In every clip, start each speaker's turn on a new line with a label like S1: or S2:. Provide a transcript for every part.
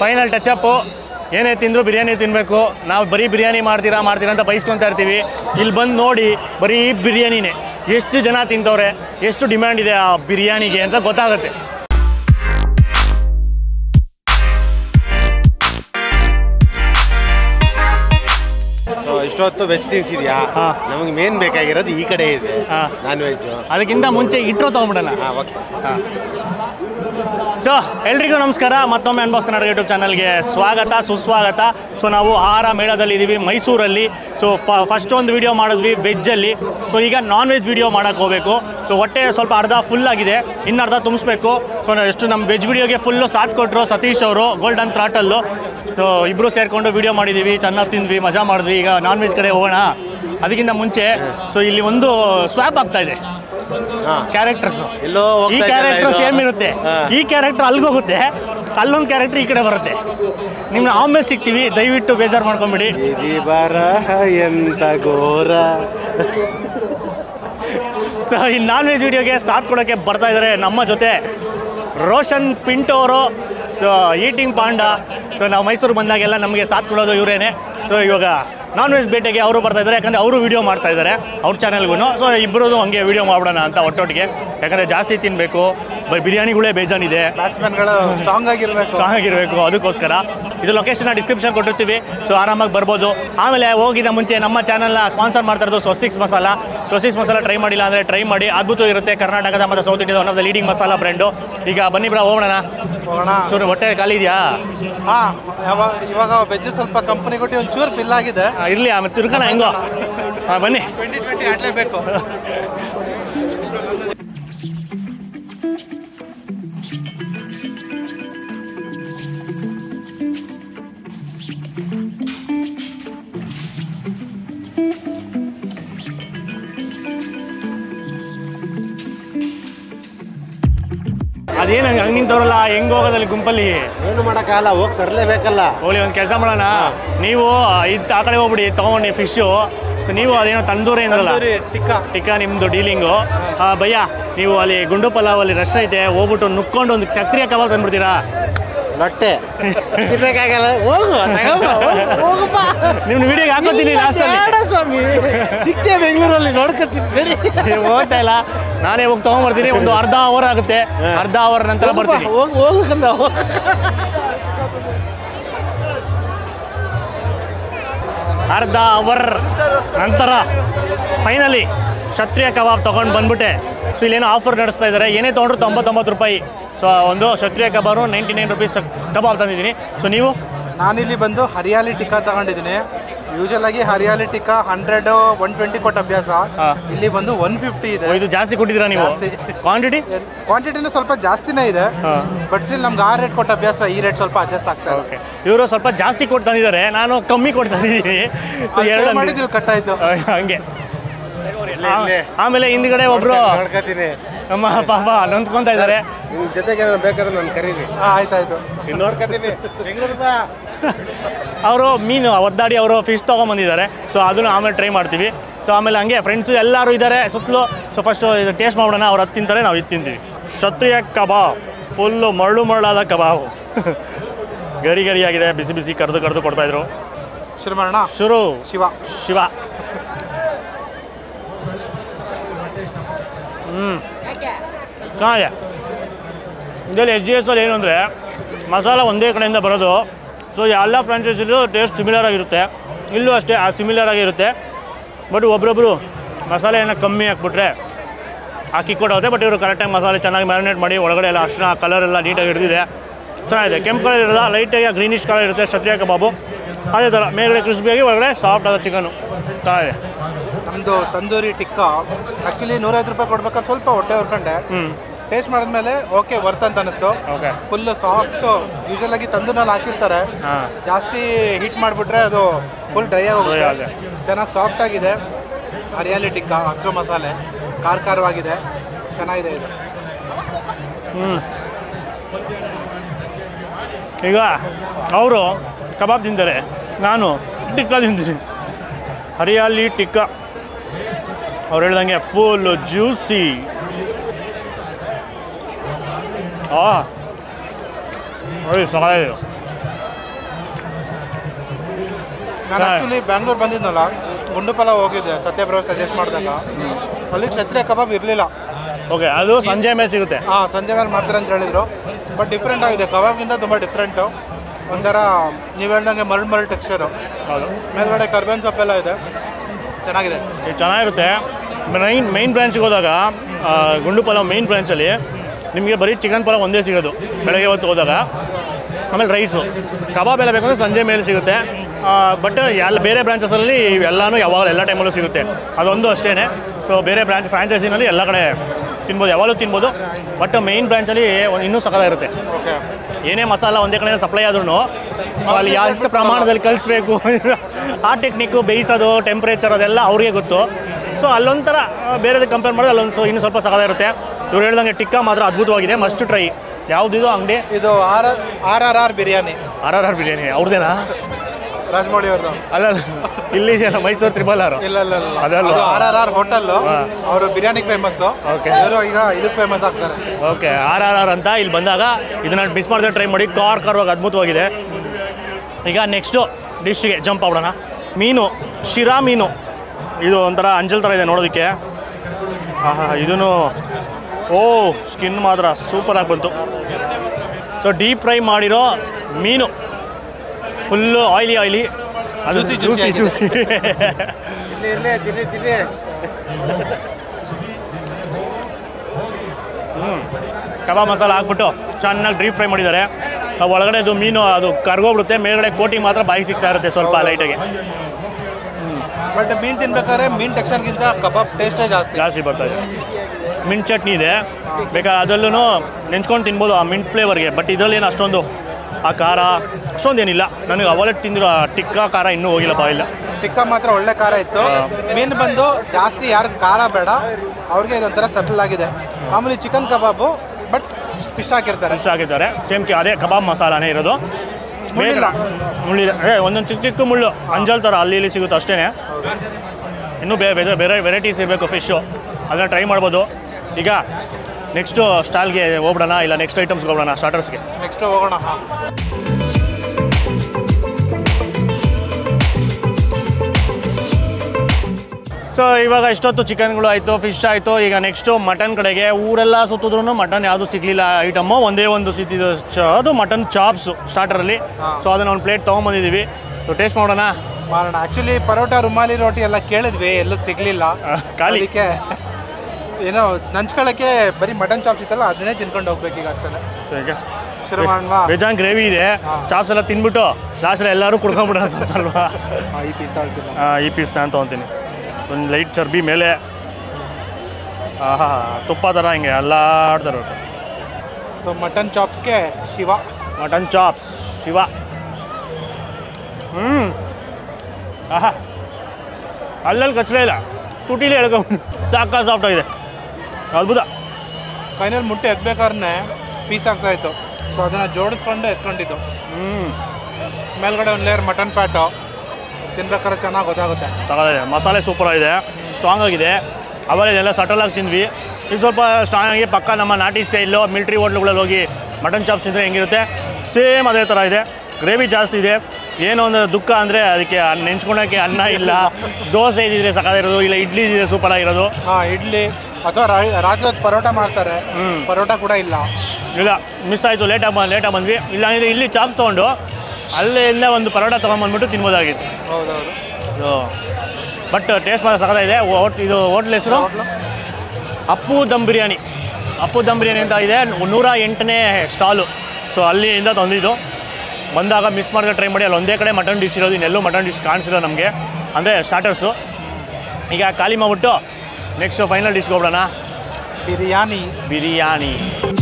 S1: Final ಟಚಪ್ಪು ಏನೇ ತಿಂದರೂ ಬಿರಿಯಾನಿ ತಿನ್ನಬೇಕು ನಾವು ಬರೀ ಬಿರಿಯಾನಿ ಮಾಡ್ತೀರಾ ಮಾಡ್ತೀರಾ ಅಂತ ಬೈಸ್ಕೊತಾ ಇರ್ತೀವಿ ಇಲ್ಲಿ ಬಂದು ನೋಡಿ ಬರೀ ಬಿರಿಯಾನಿನೇ ಎಷ್ಟು ಜನ ತಿಂತವ್ರೆ ಎಷ್ಟು ಡಿಮ್ಯಾಂಡ್ ಇದೆ ಆ ಬಿರಿಯಾನಿಗೆ ಅಂತ ಗೊತ್ತಾಗುತ್ತೆ
S2: ಸೊ ಇಷ್ಟೊತ್ತು ವೆಜ್ ತಿನ್ಸಿದ್ಯಾ
S1: ಹಾ.
S2: ನಮಗೆ ಮೇನ್ ಬೇಕಾಗಿರೋದು ಈ ಕಡೆ ಇದೆ
S1: ಹಾ.
S2: ನಾನ್ ವೆಜ್
S1: ಅದಕ್ಕಿಂತ ಮುಂಚೆ ಇಟ್ರೋ ತೊಗೊಂಬಿಡೋಣ
S2: ಹಾ ಓಕೆ
S1: ಸೊ ಎಲ್ರಿಗೂ ನಮಸ್ಕಾರ ಮತ್ತೊಮ್ಮೆ ಅನ್ಬಾಸ್ ಕನ್ನಡ ಯೂಟ್ಯೂಬ್ ಚಾನಲ್ಗೆ ಸ್ವಾಗತ ಸುಸ್ವಾಗತ ಸೊ ನಾವು ಆಹಾರ ಮೇಳದಲ್ಲಿ ಇದ್ದೀವಿ ಮೈಸೂರಲ್ಲಿ ಸೊ ಫಸ್ಟ್ ಒಂದು ವಿಡಿಯೋ ಮಾಡಿದ್ವಿ ವೆಜ್ಜಲ್ಲಿ ಸೊ ಈಗ ನಾನ್ ವೆಜ್ ವಿಡಿಯೋ ಮಾಡೋಕ್ಕೆ ಹೋಗಬೇಕು ಸೊ ಹೊಟ್ಟೆ ಸ್ವಲ್ಪ ಅರ್ಧ ಫುಲ್ ಆಗಿದೆ ಇನ್ನು ಅರ್ಧ ತುಂಬಿಸ್ಬೇಕು ಸೊ ಎಷ್ಟು ನಮ್ಮ ವೆಜ್ ವಿಡಿಯೋಗೆ ಫುಲ್ಲು ಸಾಥ್ ಕೊಟ್ಟರು ಸತೀಶ್ ಅವರು ಗೋಲ್ಡನ್ ಥ್ರಾಟಲ್ಲು ಸೊ ಇಬ್ಬರು ಸೇರಿಕೊಂಡು ವಿಡಿಯೋ ಮಾಡಿದ್ದೀವಿ ಚೆನ್ನಾಗಿ ತಿಂದ್ವಿ ಮಜಾ ಮಾಡಿದ್ವಿ ಈಗ ನಾನ್ ವೆಜ್ ಕಡೆ ಹೋಗೋಣ ಅದಕ್ಕಿಂತ ಮುಂಚೆ ಸೊ ಇಲ್ಲಿ ಒಂದು ಸ್ವ್ಯಾಪ್ ಆಗ್ತಾ ಇದೆ
S2: ಹಾ
S1: ಕ್ಯಾರೆಕ್ಟರ್ಸ್
S2: ಎಲ್ಲೋ
S1: ಈ
S2: ಹೋಗ್ತಾ
S1: ಕ್ಯಾರೆಕ್ಟರ್
S2: ಇದೆಯಲ್ಲ
S1: ಸೇಮ್
S2: ಇದು?
S1: ಇರುತ್ತೆ
S2: ಹಾ.
S1: ಈ ಕ್ಯಾರೆಕ್ಟರ್ ಅಲ್ಲಿಗೆ ಹೋಗುತ್ತೆ ಅಲ್ಲೊಂದು ಕ್ಯಾರೆಕ್ಟರ್ ಈ ಕಡೆ ಬರುತ್ತೆ ನಿಮ್ಮನ್ನ ಆಮೇಲೆ ಸಿಗ್ತೀವಿ ದಯವಿಟ್ಟು ಬೇಜಾರು ಮಾಡ್ಕೊಂಬಿಡಿ
S2: ವಿಧಿ ಬರಹ ಎಂತ ಘೋರ
S1: ಸೊ ಈ ನಾನ್ ವೆಜ್ ವಿಡಿಯೋಗೆ ಸಾಥ್ ಕೊಡೋಕ್ಕೆ ಬರ್ತಾ ಇದ್ದಾರೆ ನಮ್ಮ ಜೊತೆ ರೋಷನ್ ಪಿಂಟೋ ಅವರು ಸೊ ಈಟಿಂಗ್ ಪಾಂಡ ಸೊ ನಾವು ಮೈಸೂರು ಬಂದಾಗೆಲ್ಲ ನಮಗೆ ಸಾಥ್ ಕೊಡೋದು ಇವರೇನೆ ಸೊ ಇವಾಗ ನಾನ್ ವೆಜ್ ಬೇಟೆಗೆ ಅವರು ಬರ್ತಾ ಇದ್ದಾರೆ ಯಾಕಂದರೆ ಅವರು ವಿಡಿಯೋ ಮಾಡ್ತಾ ಇದ್ದಾರೆ ಅವ್ರ ಚಾನಲ್ಗೂ ಸೊ ಇಬ್ಬರದು ಹಂಗೆ ವಿಡಿಯೋ ಮಾಡೋಣ ಅಂತ ಒಟ್ಟೊಟ್ಟಿಗೆ ಯಾಕಂದರೆ ಜಾಸ್ತಿ ತಿನ್ನಬೇಕು ಬಿರಿಯಾನಿಗಳೇ ಬೇಜಾನಿದೆ
S3: ಬ್ಯಾಟ್ಸ್ಮನ್ಗಳು ಸ್ಟ್ರಾಂಗ್ ಆಗಿರ್ಬೇಕು
S1: ಸ್ಟ್ರಾಂಗ್ ಆಗಿರಬೇಕು ಅದಕ್ಕೋಸ್ಕರ ಇದು ಲೊಕೇಶನ್ ಡಿಸ್ಕ್ರಿಪ್ಷನ್ ಕೊಟ್ಟಿರ್ತೀವಿ ಸೊ ಆರಾಮಾಗಿ ಬರ್ಬೋದು ಆಮೇಲೆ ಹೋಗಿದ ಮುಂಚೆ ನಮ್ಮ ಚಾನಲ್ನ ಸ್ಪಾನ್ಸರ್ ಮಾಡ್ತಾ ಇರೋದು ಸ್ವಸ್ತಿಕ್ಸ್ ಮಸಾಲ ಸ್ವಸ್ತಿಕ್ಸ್ ಮಸಾಲ ಟ್ರೈ ಮಾಡಿಲ್ಲ ಅಂದರೆ ಟ್ರೈ ಮಾಡಿ ಅದ್ಭುತ ಇರುತ್ತೆ ಕರ್ನಾಟಕದ ಮತ್ತು ಸೌತ್ ಇಂಡಿಯಾದ one of the leading masala brand ಈಗ ಬನ್ನಿ ಬ್ರಾ ಹೋಗೋಣ
S3: ಹೋಗೋಣ
S1: ಸೂರ್ಯ ಹೊಟ್ಟೆ ಖಾಲಿ ಇದೆಯಾ
S3: ಹಾ ಯಾವಾಗ ಇವಾಗ ವೆಜ್ ಸ್ವಲ್ಪ ಕಂಪನಿ ಕೊಟ್ಟು ಒಂಚೂರು ಫಿಲ್ ಆಗಿದೆ
S1: ಇರಲಿ ಆಮೇಲೆ ತಿರ್ಗೋಣ ಹೆಂಗೋ ಹಾಂ ಬನ್ನಿ
S3: ಟ್ವೆಂಟಿ ಟ್ವೆಂಟಿ ಆಡಲೇಬೇಕು
S1: ಅದೇನು ಹಂಗೆ ನಿಂತವ್ರಲ್ಲ ಹೆಂಗೆ ಹೋಗೋದಲ್ಲಿ ಗುಂಪಲ್ಲಿ
S2: ಏನು ಮಾಡೋಕ್ಕಾಗಲ್ಲ ಹೋಗಿ ತರಲೇಬೇಕಲ್ಲ
S1: ಹೋಗ್ಲಿ ಒಂದು ಕೆಲಸ ಮಾಡೋಣ ನೀವು ಇದು ಆ ಕಡೆ ಹೋಗ್ಬಿಡಿ ತೊಗೊಂಡು ಫಿಶ್ಶು ಸೊ ನೀವು ಅದೇನೋ ತಂದೂರಿ ಏನಲ್ಲ
S3: ಟಿಕ್ಕಾ
S1: ಟಿಕ್ಕಾ ನಿಮ್ಮದು ಡೀಲಿಂಗು ಭಯ್ಯ ನೀವು ಅಲ್ಲಿ ಗುಂಡು ಪಲಾವ್ ಅಲ್ಲಿ ರಶ್ ಐತೆ ಹೋಗ್ಬಿಟ್ಟು ನುಕ್ಕೊಂಡು ಒಂದು ಸಕ್ರಿಯ ಕಬಾಬ್ ತಂದ್ಬಿಡ್ತೀರಾ
S2: ಲೊಟ್ಟೆ ತಿರ್ಬೇಕಾಗಲ್ಲ ಹೋಗು ತಗೊಂಬಾ, ಹೋಗು, ಹೋಗಪ್ಪ
S1: ನಿಮ್ಮ ವಿಡಿಯೋಗೆ ಹಾಕೋತೀನಿ ಲಾಸ್ಟಲ್ಲಿ
S2: ಬೇಡ ಸ್ವಾಮಿ ಸಿಕ್ತೆ ಬೆಂಗಳೂರಲ್ಲಿ ನೋಡ್ಕೊತೀನಿ ನಡಿ.
S1: ಹೋಗ್ತಾ ಇಲ್ಲ ನಾನೇ ಹೋಗಿ ತೊಗೊಂಬರ್ತೀನಿ ಒಂದು ಅರ್ಧ ಅವರ್ ಆಗುತ್ತೆ ಅರ್ಧ ಅವರ್ ನಂತರ
S2: ಹೋಗಪ್ಪ,
S1: ಬರ್ತೀನಿ
S2: ಹೋಗು ಹೋಗು ಕಂದ ಹೋಗು.
S1: ಅರ್ಧ ಅವರ್ ನಂತರ ಫೈನಲಿ ಕ್ಷತ್ರಿಯ ಕಬಾಬ್ ತೊಗೊಂಡು ಬಂದ್ಬಿಟ್ಟೆ ಸೊ ಇಲ್ಲೇನೋ ಆಫರ್ ನಡೆಸ್ತಾ ಇದ್ದಾರೆ ಏನೇ ತೊಗೊಂಡ್ರು ತೊಂಬತ್ತೊಂಬತ್ತು ರೂಪಾಯಿ ಸೊ ಒಂದು Kshatriya kebab ninety nine rupees kebab ತಂದಿದ್ದೀನಿ ಸೊ ನೀವು
S3: ನಾನಿಲ್ಲಿ ಬಂದು ಹರಿಯಾಲಿ ಟಿಕ್ಕಾ ತಗೊಂಡಿದ್ದೀನಿ ಯೂಶಲ್ ಆಗಿ hariyali tikka hundred one twenty ಕೊಟ್ಟ ಅಭ್ಯಾಸ
S1: ಹಾ.
S3: ಇಲ್ಲಿ ಬಂದು ಒನ್ ಫಿಫ್ಟಿ ಇದೆ
S1: ಓ, ಇದು ಜಾಸ್ತಿ ಕೊಟ್ಟಿದ್ದೀರಾ ನೀವು
S3: ಜಾಸ್ತಿ.
S1: ಕ್ವಾಂಟಿಟಿ
S3: ಕ್ವಾಂಟಿಟಿನೂ ಸ್ವಲ್ಪ ಜಾಸ್ತಿನೇ ಇದೆ
S1: ಹಾ.
S3: ಬಟ್ ಸ್ಟಿಲ್ ನಮ್ಗೆ ಆ ರೇಟ್ ಕೊಟ್ಟ ಅಭ್ಯಾಸ ಈ ರೇಟ್ ಸ್ವಲ್ಪ ಅಡ್ಜಸ್ಟ್ ಆಗ್ತಾ ಇದೆ
S1: ಓಕೆ ಇವರು ಸ್ವಲ್ಪ ಜಾಸ್ತಿ ಕೊಟ್ಟು ತಂದಿದ್ದಾರೆ ನಾನು ಕಮ್ಮಿ ಕೊಟ್ಟು ತಂದಿದ್ದೀನಿ ಸೊ
S3: ಅಲ್ಲಿ
S1: ಎರಡು
S3: save ಮಾಡಿದ್ದು ಇಲ್ಲಿ ಕಟ್ಟಾಯ್ತು
S1: ಹಂಗೆ
S2: ಇಲ್ಲೇ, ಇಲ್ಲೇ.
S1: ಆಮೇಲೆ ಹಿಂದ್ಗಡೆ ಒಬ್ರು
S2: ನೋಡ್ಕೊತೀನಿ
S1: ನಮ್ಮ ಪಾಪ ನೊಂದ್ಕೊಂತ ಇದ್ದಾರೆ
S2: ನಿಮ್ ಜೊತೆಗೆ ಏನಾದ್ರು ಬೇಕಾದ್ರೆ ನಾನು ಕರೀರಿ
S3: ಹಾ ಆಯ್ತಾಯ್ತು
S2: ಇನ್ನು ನೋಡ್ಕೊತೀನಿ ಬೆಂಗಳೂರು ಬಾ
S1: ಅವರು ಮೀನು ಒದ್ದಾಡಿ ಅವರು ಫಿಶ್ ತೊಗೊಂಬಂದಿದ್ದಾರೆ ಸೊ ಅದನ್ನು ಆಮೇಲೆ ಟ್ರೈ ಮಾಡ್ತೀವಿ ಸೊ ಆಮೇಲೆ ಹಂಗೆ ಫ್ರೆಂಡ್ಸು ಎಲ್ಲರೂ ಇದ್ದಾರೆ ಸುತ್ತಲೂ ಸೊ ಫಸ್ಟು ಇದು ಟೇಸ್ಟ್ ಮಾಡೋಣ ಅವ್ರು ಅದು ತಿಂತಾರೆ ನಾವು ಇದು ತಿಂತೀವಿ ಕ್ಷತ್ರಿಯ ಕಬಾಬ್ ಫುಲ್ಲು ಮರಳು ಮರಳಾದ ಕಬಾಬ್ ಗರಿ ಗರಿಯಾಗಿದೆ ಬಿಸಿ ಬಿಸಿ ಕರೆದು ಕರೆದು ಕೊಡ್ತಾಯಿದ್ರು
S3: ಶುರು ಮಾಡೋಣ
S1: ಶುರು
S3: ಶಿವ
S1: ಶಿವ ಹ್ಞೂ ಚೆನ್ನಾಗಿದೆ ಇದರಲ್ಲಿ ಎಸ್ ಜಿ ಎಸ್ ಅಲ್ಲಿ ಏನು ಅಂದರೆ ಮಸಾಲ ಒಂದೇ ಕಡೆಯಿಂದ ಬರೋದು ಸೊ ಎಲ್ಲ ಫ್ರಾಂಚೈಸಿಲು ಟೇಸ್ಟ್ ಸಿಮಿಲರ್ ಆಗಿರುತ್ತೆ ಇಲ್ಲೂ ಅಷ್ಟೇ ಆ ಸಿಮಿಲರ್ ಆಗಿರುತ್ತೆ ಬಟ್ ಒಬ್ರೊಬ್ಬರು ಮಸಾಲೆಯನ್ನು ಕಮ್ಮಿ ಹಾಕ್ಬಿಟ್ರೆ ಹಾಕಿ ಕೊಡೋದೆ ಬಟ್ ಇವರು ಕರೆಕ್ಟಾಗಿ ಮಸಾಲೆ ಚೆನ್ನಾಗಿ ಮ್ಯಾರಿನೇಟ್ ಮಾಡಿ ಒಳಗಡೆ ಎಲ್ಲ ಅರ್ಶಿನ ಕಲರ್ ಎಲ್ಲ ನೀಟಾಗಿ ಹಿಡಿದಿದೆ ಚೆನ್ನಾಗಿದೆ ಕೆಂಪು ಕಲರ್ ಇರೋಲ್ಲ ಲೈಟಾಗಿ ಗ್ರೀನಿಶ್ ಕಲರ್ ಇರುತ್ತೆ ಕ್ಷತ್ರಿಯ ಕಬಾಬು ಅದೇ ಥರ ಮೇಲ್ಗಡೆ ಕ್ರಿಸ್ಪಿಯಾಗಿ ಒಳಗಡೆ ಸಾಫ್ಟ್ ಆದ ಚಿಕನು ಚೆನ್ನಾಗಿದೆ
S3: ನಮ್ಮದು ತಂದೂರಿ ಟಿಕ್ಕಾ ಆ್ಯಕ್ಚುಲಿ ನೂರೈವತ್ತು ರೂಪಾಯಿ ಕೊಡ್ಬೇಕಾದ್ರೆ ಸ್ವಲ್ಪ ಹೊಟ್ಟೆ ಹೊರ್ಕೊಂಡೆ
S1: ಹ್ಞೂ
S3: ಟೇಸ್ಟ್ ಮಾಡಿದ್ಮೇಲೆ ಓಕೆ ವರ್ತ್ ಅಂತ ಅನಿಸ್ತು
S1: ಓಕೆ
S3: ಫುಲ್ ಸಾಫ್ಟ್ ಯೂಶಲ್ ಆಗಿ ತಂದೂರಿನಲ್ಲಿ ಹಾಕಿರ್ತಾರೆ
S1: ಹಾಂ
S3: ಜಾಸ್ತಿ ಹೀಟ್ ಮಾಡಿಬಿಟ್ರೆ ಅದು ಫುಲ್ ಡ್ರೈ
S1: Dry
S3: ಆಗೋಗುತ್ತೆ
S1: ಆಗುತ್ತೆ.
S3: ಚೆನ್ನಾಗಿ ಸಾಫ್ಟ್ ಆಗಿದೆ ಹರಿಯಾಲಿ ಟಿಕ್ಕಾ ಹಸಿರು ಮಸಾಲೆ ಖಾರ ಖಾರವಾಗಿದೆ ಚೆನ್ನಾಗಿದೆ ಇದು
S1: ಹ್ಞೂ ಈಗ ಅವರು ಕಬಾಬ್ ತಿಂತಾರೆ ನಾನು ಟಿಕ್ಕಾ ತಿಂತೀನಿ ಹರಿಯಾಲಿ ಟಿಕ್ಕಾ ಅವ್ರು ಹೇಳ್ದಂಗೆ ಫುಲ್ ಜ್ಯೂಸಿ ಆ ನೋಡಿ ಸಕಾಲಿದೆ
S3: ನಾನು ಆ್ಯಕ್ಚುಲಿ ಬ್ಯಾಂಗ್ಳೂರ್ ಬಂದಿದ್ನಲ್ಲ ಗುಂಡು ಪಲಾವ್ ಹೋಗಿದ್ದೆ ಸತ್ಯ ಬ್ರೋ ಸಜೆಸ್ಟ್ ಮಾಡಿದಾಗ ಅಲ್ಲಿ ಕ್ಷತ್ರಿಯ ಕಬಾಬ್ ಇರಲಿಲ್ಲ
S1: ಓಕೆ ಅದು ಸಂಜೆ ಮೇಲೆ ಸಿಗುತ್ತೆ
S3: ಹಾಂ ಸಂಜೆ ಮೇಲೆ ಮಾಡ್ತಾರೆ ಅಂತ ಹೇಳಿದ್ರು ಬಟ್ ಡಿಫ್ರೆಂಟ್ ಆಗಿದೆ ಕಬಾಬ್ಗಿಂತ ತುಂಬ ಡಿಫ್ರೆಂಟು ಒಂಥರ ನೀವು ಹೇಳ್ದಂಗೆ ಮರಳು ಮರಳು ಟೆಕ್ಸ್ಚರು
S1: ಹೌದು
S3: ಮೇಲ್ಗಡೆ ಕರ್ಬೇವಿನ ಸೊಪ್ಪೆಲ್ಲ ಇದೆ ಚೆನ್ನಾಗಿದೆ
S1: ಇದು ಚೆನ್ನಾಗಿರುತ್ತೆ ಮೈನ್ ಮೈನ್ ಬ್ರಾಂಚ್ಗೆ ಹೋದಾಗ ಆ, ಗುಂಡು ಪಲಾವ್ ಮೈನ್ ಬ್ರಾಂಚಲ್ಲಿ ನಿಮಗೆ ಬರೀ ಚಿಕನ್ ಪಲಾವ್ ಒಂದೇ ಸಿಗೋದು ಬೆಳಗ್ಗೆ ಹೊತ್ತು ಹೋದಾಗ ಆಮೇಲೆ ರೈಸು ಕಬಾಬ್ ಎಲ್ಲ ಬೇಕಂದ್ರೆ ಸಂಜೆ ಮೇಲೆ ಸಿಗುತ್ತೆ ಬಟ್ ಎಲ್ಲ ಬೇರೆ ಬ್ರಾಂಚಸಲ್ಲಿ ಇವೆಲ್ಲನೂ ಯಾವಾಗ ಎಲ್ಲ ಟೈಮಲ್ಲೂ ಸಿಗುತ್ತೆ ಅದೊಂದು ಅಷ್ಟೇ ಸೊ ಬೇರೆ ಬ್ರಾಂಚ್ ಫ್ರಾಂಚೈಸಿನಲ್ಲಿ ಎಲ್ಲ ಕಡೆ ತಿನ್ಬೋದು ಯಾವಾಗಲೂ ತಿನ್ಬೋದು ಬಟ್ ಮೈನ್ ಬ್ರಾಂಚಲ್ಲಿ ಒಂದು ಇನ್ನೂ ಸಕಲ ಇರುತ್ತೆ
S3: ಓಕೆ
S1: ಏನೇ ಮಸಾಲ ಒಂದೇ ಕಡೆ ಸಪ್ಲೈ ಆದ್ರೂ ಅಲ್ಲಿ ಎಷ್ಟು ಪ್ರಮಾಣದಲ್ಲಿ ಕಲಿಸ್ಬೇಕು ಆ ಟೆಕ್ನಿಕ್ಕು ಬೇಯಿಸೋದು ಟೆಂಪ್ರೇಚರ್ ಅದೆಲ್ಲ ಅವ್ರಿಗೆ ಗೊತ್ತು ಸೊ ಅಲ್ಲೊಂಥರ ಆ, ಬೇರೆದಕ್ಕೆ ಕಂಪೇರ್ ಮಾಡಿದ್ರೆ ಅಲ್ಲೊಂದು ಸೊ ಇನ್ನೂ ಸ್ವಲ್ಪ ಸಗದ ಇರುತ್ತೆ ಇವ್ರು ಹೇಳ್ದಂಗೆ ಟಿಕ್ಕಾ ಮಾತ್ರ ಅದ್ಭುತವಾಗಿದೆ ಮಸ್ಟ್ ಟ್ರೈ ಯಾವುದಿದು ಅಂಗಡಿ
S3: ಇದು R R R R biryani
S1: R R R biryani ಅವ್ರದ್ದೇನಾ
S3: ರಾಜಮೌಳಿ ಅವ್ರದ್ದು
S1: ಅಲ್ಲ ಅಲ್ಲ. ಇಲ್ಲಿ ಇದೆಯಲ್ಲ ಮೈಸೂರು ತ್ರಿಬಲ್ ಆರು
S3: ಇಲ್ಲ ಇಲ್ಲ ಇಲ್ಲ
S1: ಅದಲ್ವಾ?
S3: ಅದು ಆರ್ ಆರ್ ಆರ್ ಹೋಟೆಲ್
S1: ಹಾ.
S3: ಅವರು ಬಿರಿಯಾನಿಗೆ ಫೇಮಸ್
S1: Okay.
S3: ಇವರು ಈಗ ಇದಕ್ಕೆ ಫೇಮಸ್ ಆಗ್ತಾರೆ
S1: ಓಕೆ ಆರ್ ಆರ್ ಆರ್ ಅಂತ ಇಲ್ಲಿ ಬಂದಾಗ ಇದನ್ನ ಮಿಸ್ ಮಾಡಿದ್ರೆ ಟ್ರೈ ಮಾಡಿ ಕಾರ್ ಕಾರ್ವಾಗಿ ಅದ್ಭುತವಾಗಿದೆ ಈಗ ನೆಕ್ಸ್ಟು ಡಿಶ್ಗೆ ಜಂಪ್ ಮಾಡೋಣ ಮೀನು ಶಿರಾ ಮೀನು ಇದು ಒಂಥರ ಅಂಜಲ್ ಥರ ಇದೆ ನೋಡೋದಕ್ಕೆ ಆಹಾ ಇದೂ ಓ ಸ್ಕಿನ್ ಮಾತ್ರ ಸೂಪರಾಗಿ ಬಂತು ಸೊ ಡೀಪ್ ಫ್ರೈ ಮಾಡಿರೋ ಮೀನು ಫುಲ್ಲು ಆಯ್ಲಿ ಆಯ್ಲಿ ಅದು
S3: Juicy, juicy
S1: ಜ್ಯೂಸಿ
S3: ಆಗಿದೆ.
S1: ಜ್ಯೂಸಿ
S3: ಇಲ್ಲಿ ಇರ್ಲಿ ತಿನ್ನಿ ತಿನ್ನಿ
S1: ಕಬಾಬ್ ಮಸಾಲ ಹಾಕ್ಬಿಟ್ಟು ಚೆನ್ನಾಗಿ ಡೀಪ್ ಫ್ರೈ ಮಾಡಿದ್ದಾರೆ ಆ ಒಳಗಡೆ ಅದು ಮೀನು ಅದು ಕರ್ಗೋಗ್ಬಿಡುತ್ತೆ ಮೇಲ್ಗಡೆ ಕೋಟಿ ಮಾತ್ರ ಬಾಯಿಗೆ ಸಿಗ್ತಾ ಇರುತ್ತೆ ಸ್ವಲ್ಪ ಲೈಟಾಗಿ
S3: ಬಟ್ ಮೀನ್ ತಿನ್ಬೇಕಾದ್ರೆ ಮೀನ್ ಟೆಕ್ಸ್ಚರ್ಗಿಂತ ಕಬಾಬ್ ಟೇಸ್ಟೇ ಜಾಸ್ತಿ
S1: ಜಾಸ್ತಿ ಬರ್ತಾ ಇದೆ ಮಿಂಟ್ ಚಟ್ನಿ ಇದೆ ಬೇಕಾದ್ರೆ ಅದರಲ್ಲೂ ನೆಂಚ್ಕೊಂಡು ತಿನ್ಬೋದು ಆ ಮಿಂಟ್ ಫ್ಲೇವರ್ಗೆ ಬಟ್ ಇದರಲ್ಲಿ ಏನು ಅಷ್ಟೊಂದು ಆ ಖಾರ ಅಷ್ಟೊಂದೇನಿಲ್ಲ ನನಗೆ ಅವಲೇ ತಿಂದಿರೋ ಆ ಟಿಕ್ಕಾ ಖಾರ ಇನ್ನೂ ಹೋಗಿಲ್ಲ ಬಾಯಿಲ್ಲ
S3: ಟಿಕ್ಕ ಮಾತ್ರ ಒಳ್ಳೆ ಖಾರ ಇತ್ತು
S1: ಹಾ.
S3: ಮೀನು ಬಂದು ಜಾಸ್ತಿ ಯಾರು ಖಾರ ಬೇಡ ಅವ್ರಿಗೆ ಇದೊಂಥರ ಸೆಟಲ್ ಆಗಿದೆ ಮಾಮೂಲಿ ಚಿಕನ್ ಕಬಾಬು ಬಟ್ ಫಿಶ್ ಹಾಕಿರ್ತಾರೆ
S1: ಫ್ರೆಶ್ ಆಗಿದ್ದಾರೆ ಸೇಮ್ ಕಿ ಅದೇ ಕಬಾಬ್ ಮಸಾಲಾನೇ ಇರೋದು
S3: ಮುಳ್ಳಿಲ್ಲ.
S1: ಮುಳ್ಳಿದೆ ಅದೇ ಒಂದೊಂದು ಚಿಕ್ಕ ಚಿಕ್ಕ ಮುಳ್ಳು ಅಂಜಲ್ ಥರ ಅಲ್ಲಿ ಇಲ್ಲಿ ಸಿಗುತ್ತೆ ಅಷ್ಟೇ ಇನ್ನೂ ಬೇರೆ ಬೇರೆ ಬೇರೆ ವೆರೈಟೀಸ್ ಇರಬೇಕು ಫಿಶ್ಶು ಅದನ್ನ ಟ್ರೈ ಮಾಡ್ಬೋದು ಈಗ ನೆಕ್ಸ್ಟು ಸ್ಟಾಲ್ಗೆ ಹೋಗ್ಬಿಡೋಣ ಇಲ್ಲ ನೆಕ್ಸ್ಟ್ ಐಟಮ್ಸ್ಗೆ ಹೋಗ್ಬಿಡೋಣ ಸ್ಟಾರ್ಟರ್ಸ್ಗೆ
S3: ನೆಕ್ಸ್ಟ್ ಹೋಗೋಣ ಹಾ.
S1: ಸೊ ಇವಾಗ ಇಷ್ಟೊತ್ತು ಚಿಕನ್ಗಳು ಆಯಿತು ಫಿಶ್ ಆಯಿತು ಈಗ ನೆಕ್ಸ್ಟು ಮಟನ್ ಕಡೆಗೆ ಊರೆಲ್ಲ ಸುತ್ತಿದ್ರು ಮಟನ್ ಯಾವುದು ಸಿಗಲಿಲ್ಲ ಐಟಮ್ಮು ಒಂದೇ ಒಂದು ಸಿಕ್ತಿದ್ದು ಚ- ಅದು ಮಟನ್ ಚಾಪ್ಸು ಸ್ಟಾರ್ಟರಲ್ಲಿ
S3: ಹಾ.
S1: ಸೊ ಅದನ್ನು ಒಂದು ಪ್ಲೇಟ್ ತೊಗೊಂಬಂದಿದ್ದೀವಿ ಸೊ ಟೇಸ್ಟ್ ಮಾಡೋಣ
S3: ಮಾಡೋಣ ಆ್ಯಕ್ಚುಲಿ ಪರೋಟ ರುಮಾಲಿ ರೋಟಿ ಎಲ್ಲ ಕೇಳಿದ್ವಿ ಎಲ್ಲೂ ಸಿಗ್ಲಿಲ್ಲ
S1: ಆ, ಖಾಲಿ.
S3: ಅದಕ್ಕೆ ಏನೋ ನಂಚ್ಕೊಳ್ಳೋಕ್ಕೆ ಬರೀ ಮಟನ್ ಚಾಪ್ಸ್ ಇತ್ತಲ್ಲ ಅದನ್ನೇ ತಿನ್ಕೊಂಡು ಹೋಗ್ಬೇಕು ಈಗ ಅಷ್ಟೇ
S1: ಸೊ ಈಗ
S3: ಶುರು ಮಾಡೋಣ
S1: ಬೇಜಾನ್ ಗ್ರೇವಿ ಇದೆ
S3: ಹಾ.
S1: ಚಾಪ್ಸ್ ಎಲ್ಲ ತಿನ್ಬಿಟ್ಟು ಲಾಸ್ಟಲ್ಲಿ ಎಲ್ಲರೂ ಕುಡ್ಕೊಂಬಿಡೋಣ ಸ್ವಲ್ಪ ಸ್ವಲ್ಪ
S3: ಈ ಪೀಸ್ ತಗೊಳ್ತೀನಿ
S1: ಆ, ಈ ಪೀಸ್ ನಾನು ತೊಗೊತೀನಿ ಒಂದು ಲೈಟ್ ಚರ್ಬಿ ಮೇಲೆ ಆಹಾ ತುಪ್ಪ ಥರ ಹಿಂಗೆ ಎಲ್ಲಾಡ್ತಾರೆ
S3: ಸೊ ಮಟನ್ ಚಾಪ್ಸ್ಗೆ ಶಿವ
S1: ಮಟನ್ ಚಾಪ್ಸ್ ಶಿವ ಹ್ಞೂ ಆಹಾ ಅಲ್ಲಲ್ಲಿ ಕಚ್ಚಲೇ ಇಲ್ಲ ತುಟಿಲೇ ಹೇಳ್ಕೊಂಡು ಸಾಕ ಸಾಫ್ಟ್ ಆಗಿದೆ ಅದ್ಭುತ
S3: ಫೈನಲ್ ಮುಟ್ಟೆ ಎತ್ಬೇಕಾದ್ರೆ ಪೀಸ್ ಆಗ್ತಾ ಇತ್ತು ಸೊ ಅದನ್ನು ಜೋಡಿಸ್ಕೊಂಡು ಎತ್ಕೊಂಡಿದ್ದು
S1: ಹ್ಞೂ
S3: ಮೇಲ್ಗಡೆ ಒಂದು ಲೇಯರ್ ಮಟನ್ ಫ್ಯಾಟು ತಿನ್ಬೇಕಾದ್ರೆ ಚೆನ್ನಾಗಿ ಗೊತ್ತಾಗುತ್ತೆ
S1: ಸಾಕಾಗಿದೆ ಮಸಾಲೆ ಸೂಪರ್ ಆಗಿದೆ ಸ್ಟ್ರಾಂಗ್ ಆಗಿದೆ ಅವಾಗ ಇದೆಲ್ಲ ಸಟಲ್ ಆಗಿ ತಿಂದ್ವಿ ಇದು ಸ್ವಲ್ಪ ಸ್ಟ್ರಾಂಗ್ ಆಗಿ ಪಕ್ಕ ನಮ್ಮ ನಾಟಿ ಸ್ಟೈಲು ಮಿಲ್ಟ್ರಿ ಹೋಟ್ಲುಗಳಲ್ಲಿ ಹೋಗಿ ಮಟನ್ ಚಾಪ್ಸ್ ತಿಂದರೆ ಹೆಂಗಿರುತ್ತೆ ಸೇಮ್ ಅದೇ ಥರ ಇದೆ ಗ್ರೇವಿ ಜಾಸ್ತಿ ಇದೆ ಏನೋ ಒಂದು ದುಃಖ ಅಂದರೆ ಅದಕ್ಕೆ ಅನ್ನ- ನೆಂಚ್ಕೊಳಕ್ಕೆ ಅನ್ನ ಇಲ್ಲ ದೋಸೆ ಇದ್ದಿದ್ರೆ ಸಕಾದಿರೋದು ಇಲ್ಲ ಇಡ್ಲಿ ಇದ್ರೆ ಸೂಪರ್ ಆಗಿರೋದು
S3: ಹಾಂ ಇಡ್ಲಿ ಅಥವಾ ರಾ- ರಾತ್ರಿ ಹೊತ್ತು ಪರೋಟ ಮಾಡ್ತಾರೆ
S1: ಹ್ಮ್.
S3: ಪರೋಟ ಕೂಡ ಇಲ್ಲ
S1: ಇಲ್ಲ ಮಿಸ್ ಆಯಿತು ಲೇಟಾಗಿ ಬಂದು ಲೇಟಾಗಿ ಬಂದ್ವಿ ಇಲ್ಲ ಅಂದರೆ ಇಲ್ಲಿ ಚಾಪ್ಸ್ ತೊಗೊಂಡು ಅಲ್ಲಿಂದ ಒಂದು ಪರೋಟ ತೊಗೊಂಬಂದ್ಬಿಟ್ಟು ತಿನ್ಬೋದಾಗಿತ್ತು
S3: ಹೌದೌದು
S1: ಬಟ್ ಟೇಸ್ಟ್ ಮಾತ್ರ ಸಕಲ ಇದೆ ಹೋಟ್ ಇದು ಹೋಟ್ಲ್ ಹೆಸರು ಅಪ್ಪು ದಮ್ ಬಿರಿಯಾನಿ ಅಪ್ಪು ದಮ್ ಬಿರಿಯಾನಿ ಅಂತ ಇದೆ ನೂರ ಎಂಟನೇ ಸ್ಟಾಲು ಸೊ ಅಲ್ಲಿಂದ ತಂದಿದ್ದು ಬಂದಾಗ ಮಿಸ್ ಮಾಡಿದ್ರೆ ಟ್ರೈ ಮಾಡಿ ಅಲ್ಲಿ ಒಂದೇ ಕಡೆ ಮಟನ್ ಡಿಶ್ ಇರೋದು ಇನ್ನೆಲ್ಲೂ ಮಟನ್ ಡಿಶ್ ಕಾಣಿಸಿಲ್ಲ ನಮಗೆ ಅಂದರೆ ಸ್ಟಾರ್ಟರ್ಸು ಈಗ ಖಾಲಿ ಮಾಡಿಬಿಟ್ಟು ನೆಕ್ಸ್ಟ್ ಫೈನಲ್ ಡಿಶ್ಗೆ ಹೋಗ್ಬಿಡೋಣ
S3: ಬಿರಿಯಾನಿ
S1: ಬಿರಿಯಾನಿ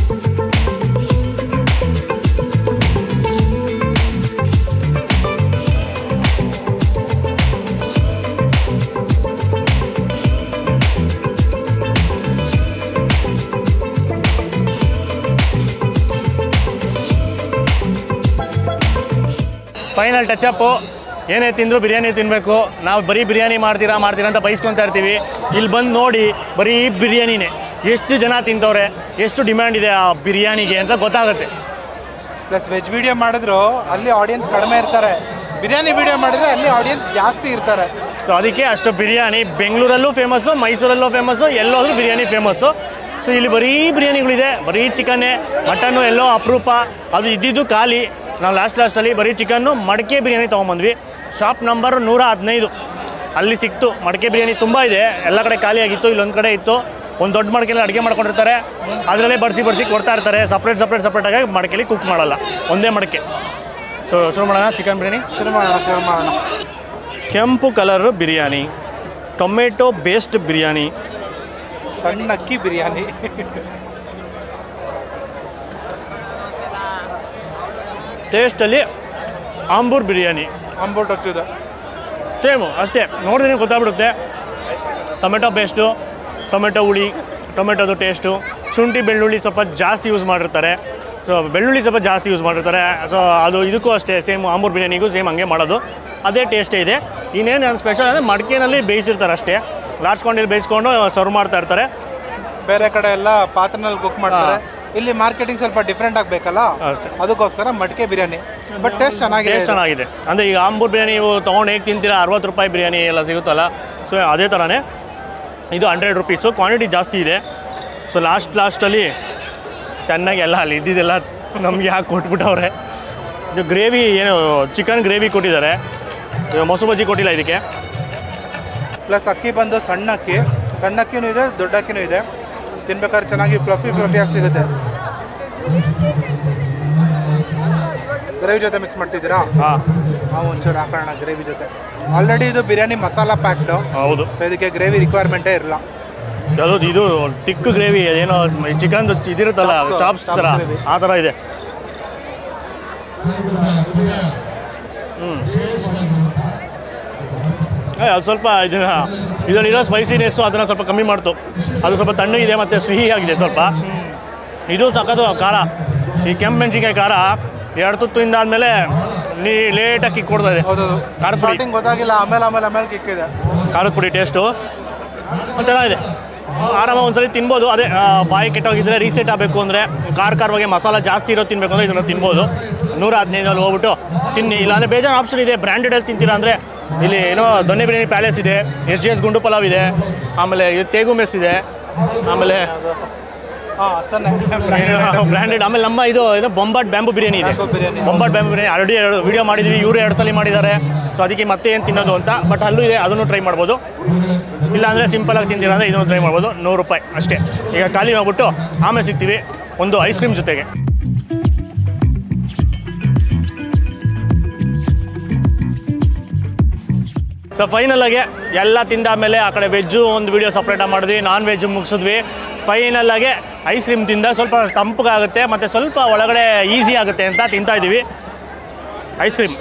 S1: ಫೈನಲ್ ಟಚಪ್ಪು ಏನೇ ತಿಂದರೂ ಬಿರಿಯಾನಿ ತಿನ್ನಬೇಕು ನಾವು ಬರೀ ಬಿರಿಯಾನಿ ಮಾಡ್ತೀರಾ ಮಾಡ್ತೀರಾ ಅಂತ ಬೈಸ್ಕೊತಾ ಇರ್ತೀವಿ ಇಲ್ಲಿ ಬಂದು ನೋಡಿ ಬರೀ ಬಿರಿಯಾನಿನೇ ಎಷ್ಟು ಜನ ತಿಂತವ್ರೆ ಎಷ್ಟು ಡಿಮ್ಯಾಂಡ್ ಇದೆ ಆ ಬಿರಿಯಾನಿಗೆ ಅಂತ ಗೊತ್ತಾಗುತ್ತೆ
S3: ಪ್ಲಸ್ ವೆಜ್ ವಿಡಿಯೋ ಮಾಡಿದ್ರು ಅಲ್ಲಿ ಆಡಿಯನ್ಸ್ ಕಡಿಮೆ ಇರ್ತಾರೆ ಬಿರಿಯಾನಿ ವಿಡಿಯೋ ಮಾಡಿದ್ರೆ ಅಲ್ಲಿ ಆಡಿಯನ್ಸ್ ಜಾಸ್ತಿ ಇರ್ತಾರೆ
S1: ಸೊ ಅದಕ್ಕೆ ಅಷ್ಟು ಬಿರಿಯಾನಿ ಬೆಂಗಳೂರಲ್ಲೂ ಫೇಮಸ್ಸು ಮೈಸೂರಲ್ಲೂ ಫೇಮಸ್ಸು ಎಲ್ಲೋದ್ರೂ ಬಿರಿಯಾನಿ ಫೇಮಸ್ಸು ಸೊ ಇಲ್ಲಿ ಬರೀ ಬಿರಿಯಾನಿಗಳಿದೆ ಬರೀ ಚಿಕನ್ನೇ ಮಟನ್ನು ಎಲ್ಲೋ ಅಪರೂಪ ಅದು ಇದ್ದಿದ್ದು ಖಾಲಿ ನಾವು ಲಾಸ್ಟ್ ಲಾಸ್ಟಲ್ಲಿ ಬರೀ ಚಿಕನ್ನು ಮಡಕೆ ಬಿರಿಯಾನಿ ತೊಗೊಂಬಂದ್ವಿ ಶಾಪ್ ನಂಬರ್ ನೂರ ಹದಿನೈದು ಅಲ್ಲಿ ಸಿಕ್ತು ಮಡಕೆ ಬಿರಿಯಾನಿ ತುಂಬ ಇದೆ ಎಲ್ಲ ಕಡೆ ಖಾಲಿಯಾಗಿತ್ತು ಇಲ್ಲೊಂದು ಕಡೆ ಇತ್ತು ಒಂದು ದೊಡ್ಡ ಮಡಕೆಯಲ್ಲಿ ಅಡುಗೆ ಮಾಡ್ಕೊಂಡಿರ್ತಾರೆ ಅದರಲ್ಲೇ ಬಡಿಸಿ ಬಡಿಸಿ ಕೊಡ್ತಾ ಇರ್ತಾರೆ ಸಪ್ರೇಟ್ ಸಪ್ರೇಟ್ ಸಪ್ರೇಟಾಗಿ ಮಡಕೆಲಿ ಕುಕ್ ಮಾಡಲ್ಲ ಒಂದೇ ಮಡಕೆ ಸೊ ಶುರು ಮಾಡೋಣ ಚಿಕನ್ ಬಿರಿಯಾನಿ
S3: ಶುರು ಮಾಡೋಣ ಶುರು ಮಾಡೋಣ
S1: ಕೆಂಪು colour biryani tomato based biryani
S3: ಸಣ್ಣ ಅಕ್ಕಿ ಬಿರಿಯಾನಿ
S1: ಟೇಸ್ಟಲ್ಲಿ ಆಂಬೂರ್ ಬಿರಿಯಾನಿ
S3: ಅಂಬೋಟ್ ಹಚ್ಚಿದೆ
S1: ಸೇಮು ಅಷ್ಟೇ ನೋಡಿದ್ರೆ ಗೊತ್ತಾಗ್ಬಿಡುತ್ತೆ ಟೊಮೆಟೊ ಪೇಸ್ಟು ಟೊಮೆಟೊ ಹುಳಿ ಟೊಮೆಟೊದು ಟೇಸ್ಟು ಶುಂಠಿ ಬೆಳ್ಳುಳ್ಳಿ ಸ್ವಲ್ಪ ಜಾಸ್ತಿ ಯೂಸ್ ಮಾಡಿರ್ತಾರೆ ಸೊ ಬೆಳ್ಳುಳ್ಳಿ ಸ್ವಲ್ಪ ಜಾಸ್ತಿ ಯೂಸ್ ಮಾಡಿರ್ತಾರೆ ಸೊ ಅದು ಇದಕ್ಕೂ ಅಷ್ಟೇ ಸೇಮ್ ಆಂಬೂರ್ ಬಿರಿಯಾನಿಗೂ ಸೇಮ್ ಹಂಗೆ ಮಾಡೋದು ಅದೇ ಟೇಸ್ಟೇ ಇದೆ ಇನ್ನೇನು ನನ್ನ ಸ್ಪೆಷಲ್ ಅಂದರೆ ಮಡಿಕೆನಲ್ಲಿ ಬೇಯಿಸಿರ್ತಾರೆ ಅಷ್ಟೇ ಲಾಡ್ಸ್ಕೊಂಡು ಬೇಯಿಸ್ಕೊಂಡು ಸರ್ವ್ ಮಾಡ್ತಾ ಇರ್ತಾರೆ
S3: ಬೇರೆ ಕಡೆ ಎಲ್ಲ ಪಾತ್ರೆನಲ್ಲಿ ಕುಕ್ ಮಾಡ್ತಾರೆ ಇಲ್ಲಿ ಮಾರ್ಕೆಟಿಂಗ್ ಸ್ವಲ್ಪ ಡಿಫ್ರೆಂಟ್ ಆಗಬೇಕಲ್ಲ
S1: ಅಷ್ಟೇ
S3: ಅದಕ್ಕೋಸ್ಕರ ಮಡಿಕೆ ಬಿರಿಯಾನಿ ಬಟ್ ಟೇಸ್ಟ್ ಚೆನ್ನಾಗಿದೆ
S1: ಟೇಸ್ಟ್ ಚೆನ್ನಾಗಿದೆ ಅಂದರೆ ಈಗ ಆಂಬೂರ್ ಬಿರಿಯಾನಿ ನೀವು ತೊಗೊಂಡು ಹೇಗೆ ತಿಂತೀರಾ ಅರವತ್ತು ರೂಪಾಯಿ ಬಿರಿಯಾನಿ ಎಲ್ಲ ಸಿಗುತ್ತಲ್ಲ ಸೊ ಅದೇ ಥರನೇ ಇದು ಹಂಡ್ರೆಡ್ ರುಪೀಸು ಕ್ವಾಂಟಿಟಿ ಜಾಸ್ತಿ ಇದೆ ಸೊ ಲಾಸ್ಟ್ ಲಾಸ್ಟಲ್ಲಿ ಚೆನ್ನಾಗಿ ಎಲ್ಲ ಅಲ್ಲಿ ಇದ್ದಿದ್ದೆಲ್ಲ ನಮಗೆ ಹಾಕಿ ಕೊಟ್ಬಿಟ್ಟವ್ರೆ ಇದು ಗ್ರೇವಿ ಏನು ಚಿಕನ್ ಗ್ರೇವಿ ಕೊಟ್ಟಿದ್ದಾರೆ ಇದು ಮೊಸರು ಬಜ್ಜಿ ಕೊಟ್ಟಿಲ್ಲ ಇದಕ್ಕೆ
S3: ಪ್ಲಸ್ ಅಕ್ಕಿ ಬಂದು ಸಣ್ಣ ಅಕ್ಕಿ ಸಣ್ಣ ಅಕ್ಕಿನೂ ಇದೆ ದೊಡ್ಡ ಅಕ್ಕಿನೂ ಇದೆ ತಿನ್ಬೇಕಾದ್ರೆ ಚೆನ್ನಾಗಿ ಫ್ಲಫಿ ಫ್ಲಫಿಯಾಗಿ ಸಿಗುತ್ತೆ ಗ್ರೇವಿ ಜೊತೆ ಮಿಕ್ಸ್ ಮಾಡ್ತಿದ್ದೀರಾ
S1: ಹಾಂ
S3: ನಾವು ಒಂಚೂರು ಹಾಕೋಣ ಗ್ರೇವಿ ಜೊತೆ ಆಲ್ರೆಡಿ ಇದು ಬಿರಿಯಾನಿ ಮಸಾಲ ಪ್ಯಾಕ್ಡು
S1: ಹೌದು
S3: ಸೊ ಇದಕ್ಕೆ ಗ್ರೇವಿ ರಿಕ್ವೈರ್ಮೆಂಟೇ ಇರಲ್ಲ
S1: ಯಾವುದು ಇದು ತಿಕ್ ಗ್ರೇವಿ ಏನೋ ಚಿಕನ್ ಇದಿರುತ್ತಲ್ಲ
S3: Chops,
S1: ಚಾಪ್ಸ್
S3: chops
S1: ಥರ
S3: gravy.
S1: ಆ ಥರ ಇದೆ ಹ್ಞೂ ಅದು ಸ್ವಲ್ಪ ಇದನ್ನ ಇದರಲ್ಲಿರೋ ಸ್ಪೈಸಿನೆಸ್ಸು ಅದನ್ನು ಸ್ವಲ್ಪ ಕಮ್ಮಿ ಮಾಡ್ತು ಅದು ಸ್ವಲ್ಪ ತಣ್ಣಗಿದೆ ಮತ್ತು ಸಿಹಿ ಆಗಿದೆ ಸ್ವಲ್ಪ ಇದು ಸಖತ್ತು ಖಾರ ಈ ಕೆಂಪು ಮೆಣಸಿನ್ಕಾಯಿ ಖಾರ ಎರಡು ತುತ್ತು ಆದಮೇಲೆ ನೀ ಲೇಟಾಗಿ ಕಿಕ್ ಕೊಡ್ತಾ ಇದೆ
S3: ಹೌದೌದು
S1: ಖಾರದ ಪುಡಿ
S3: ಸ್ಟಾರ್ಟಿಂಗ್ ಗೊತ್ತಾಗಿಲ್ಲ ಆಮೇಲೆ ಆಮೇಲೆ ಆಮೇಲೆ ಕಿಕ್ಕಿದೆ
S1: ಖಾರದ ಪುಡಿ ಟೇಸ್ಟು ಚೆನ್ನಾಗಿದೆ ಆರಾಮ ಒಂದ್ಸರಿ ತಿನ್ಬೋದು ಅದೇ ಆ, ಬಾಯಿ ಕೆಟ್ಟೋಗಿದ್ರೆ ರೀಸೆಟ್ ಆಗಬೇಕು ಅಂದರೆ ಖಾರ ಖಾರವಾಗಿ ಮಸಾಲ ಜಾಸ್ತಿ ಇರೋ ತಿನ್ಬೇಕು ಅಂದರೆ ಇದನ್ನು ತಿನ್ಬೋದು ನೂರ ಹದಿನೈದಲ್ಲಿ ಹೋಗ್ಬಿಟ್ಟು ತಿನ್ನಿ ಇಲ್ಲಾಂದರೆ ಬೇಜಾರು ಆಪ್ಷನ್ ಇದೆ ಬ್ರ್ಯಾಂಡೆಡಲ್ಲಿ ತಿಂತೀರಾ ಅಂದರೆ ಇಲ್ಲಿ ಏನೋ ದೊನ್ನೆ ಬಿರಿಯಾನಿ ಪ್ಯಾಲೇಸ್ ಇದೆ ಎಸ್ ಜಿ ಎಸ್ ಗುಂಡು ಪಲಾವ್ ಇದೆ ಆಮೇಲೆ ಇದು ತೇಗು ಮೆಸ್ ಇದೆ ಆಮೇಲೆ
S3: ಹಾಂ ಅಷ್ಟನ್ನೇ
S1: ಬ್ರ್ಯಾಂಡೆಡ್ ಆಮೇಲೆ ನಮ್ಮ ಇದು ಏನೋ ಬೊಂಬಾಟ್ ಬ್ಯಾಂಬು ಬಿರಿಯಾನಿ ಇದೆ
S3: Bamboo biryani.
S1: ಬೊಂಬಾಟ್ ಬ್ಯಾಂಬು ಬಿರಿಯಾನಿ ಆಲ್ರೆಡಿ ಎರಡು ವಿಡಿಯೋ ಮಾಡಿದ್ವಿ ಇವರು ಎರಡು ಸಲ ಮಾಡಿದ್ದಾರೆ ಸೊ ಅದಕ್ಕೆ ಮತ್ತೆ ಏನು ತಿನ್ನೋದು ಅಂತ ಬಟ್ ಅಲ್ಲೂ ಇದೆ ಅದನ್ನು ಟ್ರೈ ಮಾಡ್ಬೋದು ಇಲ್ಲಾಂದರೆ ಸಿಂಪಲಾಗಿ ತಿಂತೀರ ಅಂದರೆ ಇದನ್ನು ಟ್ರೈ ಮಾಡ್ಬೋದು ನೂರು ರೂಪಾಯಿ ಅಷ್ಟೇ ಈಗ ಖಾಲಿ ಹೋಗ್ಬಿಟ್ಟು ಆಮೇಲೆ ಸಿಗ್ತೀವಿ ಒಂದು ಐಸ್ ಕ್ರೀಮ್ ಜೊತೆಗೆ ಸೊ ಫೈನಲಾಗೆ ಎಲ್ಲ ತಿಂದಾದ್ಮೇಲೆ ಆ ಕಡೆ ವೆಜ್ಜು ಒಂದು ವೀಡಿಯೋ ಸಪ್ರೇಟಾಗಿ ಮಾಡಿದ್ವಿ ನಾನ್ ವೆಜ್ ಮುಗಿಸಿದ್ವಿ ಫೈನಲಾಗೆ ಐಸ್ ಕ್ರೀಮ್ ತಿಂದ ಸ್ವಲ್ಪ ತಂಪಗಾಗುತ್ತೆ ಮತ್ತು ಸ್ವಲ್ಪ ಒಳಗಡೆ ಈಸಿ ಆಗುತ್ತೆ ಅಂತ ತಿಂತಾ ಇದ್ದೀವಿ ಐಸ್ ಕ್ರೀಮ್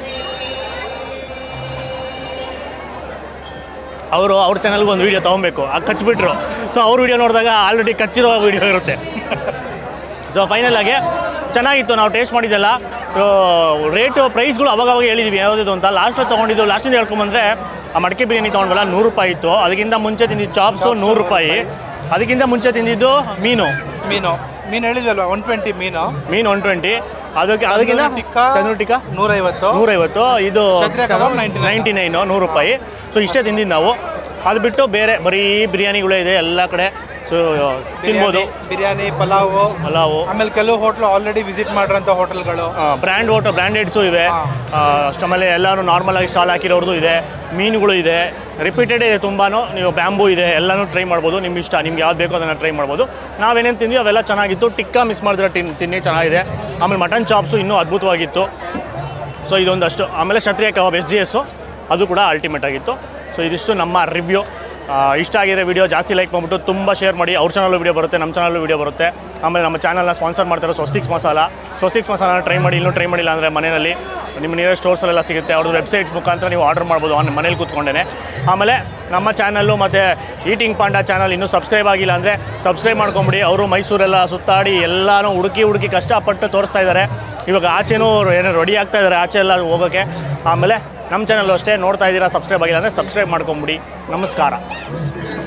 S1: ಅವರು ಅವ್ರ ಚಾನಲ್ಗೆ ಒಂದು ವೀಡಿಯೋ ತೊಗೊಬೇಕು ಅದು ಕಚ್ಬಿಟ್ರು ಸೊ ಅವ್ರ ವೀಡಿಯೋ ನೋಡಿದಾಗ ಆಲ್ರೆಡಿ ಕಚ್ಚಿರೋ ವೀಡಿಯೋ ಇರುತ್ತೆ ಸೊ ಫೈನಲ್ ಆಗಿ ಚೆನ್ನಾಗಿತ್ತು ನಾವು ಟೇಸ್ಟ್ ಮಾಡಿದ್ದೆಲ್ಲ ರೇಟು ಪ್ರೈಸ್ಗಳು ಅವಾಗ ಅವಾಗ ಹೇಳಿದ್ವಿ ಯಾವುದಿದು ಅಂತ ಲಾಸ್ಟ್ ತೊಗೊಂಡಿದ್ದು ಲಾಸ್ಟಿಂದ ಹೇಳ್ಕೊಂಬಂದ್ರೆ ಆ ಮಡಕೆ ಬಿರಿಯಾನಿ ತೊಗೊಂಡ್ವಲ್ಲ ನೂರು ರೂಪಾಯಿ ಇತ್ತು ಅದಕ್ಕಿಂತ ಮುಂಚೆ ತಿಂದಿದ್ದು ಚಾಪ್ಸು ನೂರು ರೂಪಾಯಿ ಅದಕ್ಕಿಂತ ಮುಂಚೆ ತಿಂದಿದ್ದು ಮೀನು
S3: ಮೀನು ಮೀನು ಹೇಳಿದ್ವಲ್ವ ಒನ್ ಟ್ವೆಂಟಿ ಮೀನು
S1: ಮೀನು ಒನ್ ಟ್ವೆಂಟಿ ಅದಕ್ಕೆ ಅದಕ್ಕಿಂತ
S3: ತಂದೂರಿ ಟಿಕ್ಕಾ
S1: ತಂದೂರಿ ಟಿಕ್ಕಾ
S3: ನೂರೈವತ್ತು
S1: ನೂರೈವತ್ತು ಇದು
S3: ಕ್ಷತ್ರಿಯ ಕಬಾಬ್ 99.
S1: ನೈಂಟಿ ನೈನು ನೂರು ರೂಪಾಯಿ ಸೊ ಇಷ್ಟೇ ತಿಂದಿದ್ದು ನಾವು ಅದು ಬಿಟ್ಟು ಬೇರೆ ಬರೀ ಬಿರಿಯಾನಿಗಳೇ ಇದೆ ಎಲ್ಲ ಕಡೆ ಸೊ ತಿನ್ಬೋದು
S3: ಬಿರಿಯಾನಿ ಬಿರಿಯಾನಿ ಪಲಾವು
S1: ಪಲಾವು
S3: ಆಮೇಲೆ ಕೆಲವು ಹೋಟ್ಲು ಆಲ್ರೆಡಿ ವಿಸಿಟ್ ಮಾಡಿರೋಂಥ ಹೋಟೆಲ್ಗಳು
S1: ಬ್ರ್ಯಾಂಡ್ ವಾಟರ್ ಬ್ರ್ಯಾಂಡೆಡ್ಸು ಇವೆ
S3: ಹಾ.
S1: ಆ, ಅಷ್ಟಮೇಲೆ ಎಲ್ಲರೂ ನಾರ್ಮಲ್ ಆಗಿ ಸ್ಟಾಲ್ ಹಾಕಿರೋರ್ದು ಇದೆ ಮೀನುಗಳು ಇದೆ ರಿಪೀಟೆಡ್ ಇದೆ ತುಂಬಾನು ನೀವು ಬ್ಯಾಂಬೂ ಇದೆ ಎಲ್ಲನೂ ಟ್ರೈ ಮಾಡ್ಬೋದು ನಿಮ್ಮ ಇಷ್ಟ ನಿಮ್ಗೆ ಯಾವ್ದು ಬೇಕೋ ಅದನ್ನು ಟ್ರೈ ಮಾಡ್ಬೋದು ನಾವೇನೇನು ತಿಂದ್ವಿ ಅವೆಲ್ಲ ಚೆನ್ನಾಗಿತ್ತು ಟಿಕ್ಕಾ ಮಿಸ್ ಮಾಡಿದ್ರೆ ತಿನ್ ತಿನ್ನಿ ಚೆನ್ನಾಗಿದೆ ಆಮೇಲೆ ಮಟನ್ ಚಾಪ್ಸು ಇನ್ನೂ ಅದ್ಭುತವಾಗಿತ್ತು ಸೊ ಇದೊಂದಷ್ಟು ಆಮೇಲೆ Kshatriya kebab S G S ಅದು ಕೂಡ ಅಲ್ಟಿಮೇಟ್ ಆಗಿತ್ತು ಸೊ ಇದಿಷ್ಟು ನಮ್ಮ ರಿವ್ಯೂ ಇಷ್ಟ ಆಗಿರೋ ವಿಡಿಯೋ ಜಾಸ್ತಿ ಲೈಕ್ ಮಾಡಿಬಿಟ್ಟು ತುಂಬ ಶೇರ್ ಮಾಡಿ ಅವ್ರ ಚಾನಲ್ಲು ವಿಡಿಯೋ ಬರುತ್ತೆ ನಮ್ಮ ಚಾನಲ್ಲು ವಿಡಿಯೋ ಬರುತ್ತೆ ಆಮೇಲೆ ನಮ್ಮ ಚಾನಲ್ನ ಸ್ಪಾನ್ಸರ್ ಮಾಡ್ತಾರೆ ಸ್ವಸ್ತಿಕ್ಸ್ ಮಸಾಲ ಸ್ವಸ್ತಿಕ್ಸ್ ಮಸಾಲ ಟ್ರೈ ಮಾಡಿ ಇನ್ನೂ ಟ್ರೈ ಮಾಡಿಲ್ಲ ಅಂದರೆ ಮನೆಯಲ್ಲಿ ನಿಮ್ಮ ನಿಯರ್ ಸ್ಟೋರ್ಸಲ್ಲೆಲ್ಲ ಸಿಗುತ್ತೆ ಅವ್ರದ್ದು ವೆಬ್ಸೈಟ್ ಮುಖಾಂತರ ನೀವು ಆರ್ಡರ್ ಮಾಡ್ಬೋದು ಆನ್ ಮನೇಲಿ ಕೂತ್ಕೊಂಡೇ ಆಮೇಲೆ ನಮ್ಮ ಚಾನಲ್ಲು ಮತ್ತು ಈಟಿಂಗ್ ಪಾಂಡ ಚಾನಲ್ ಇನ್ನೂ ಸಬ್ಸ್ಕ್ರೈಬ್ ಆಗಿಲ್ಲ ಅಂದರೆ ಸಬ್ಸ್ಕ್ರೈಬ್ ಮಾಡ್ಕೊಂಬಿಡಿ ಅವರು ಮೈಸೂರೆಲ್ಲ ಸುತ್ತಾಡಿ ಎಲ್ಲನೂ ಹುಡುಕಿ ಹುಡುಕಿ ಕಷ್ಟಪಟ್ಟು ತೋರಿಸ್ತಾ ಇದ್ದಾರೆ ಇವಾಗ ಆಚೆನೂ ಏನೋ ರೆಡಿ ಆಗ್ತಾ ಇದ್ದಾರೆ ಆಚೆ ಎಲ್ಲ ಹೋಗೋಕ್ಕೆ ಆಮೇಲೆ ನಮ್ಮ ಚಾನಲ್ಲು ಅಷ್ಟೇ ನೋಡ್ತಾ ಇದ್ದೀರಾ ಸಬ್ಸ್ಕ್ರೈಬ್ ಆಗಿಲ್ಲ ಅಂದರೆ ಸಬ್ಸ್ಕ್ರೈಬ್ ಮಾಡ್ಕೊಂಬಿಡಿ ನಮಸ್ಕಾರ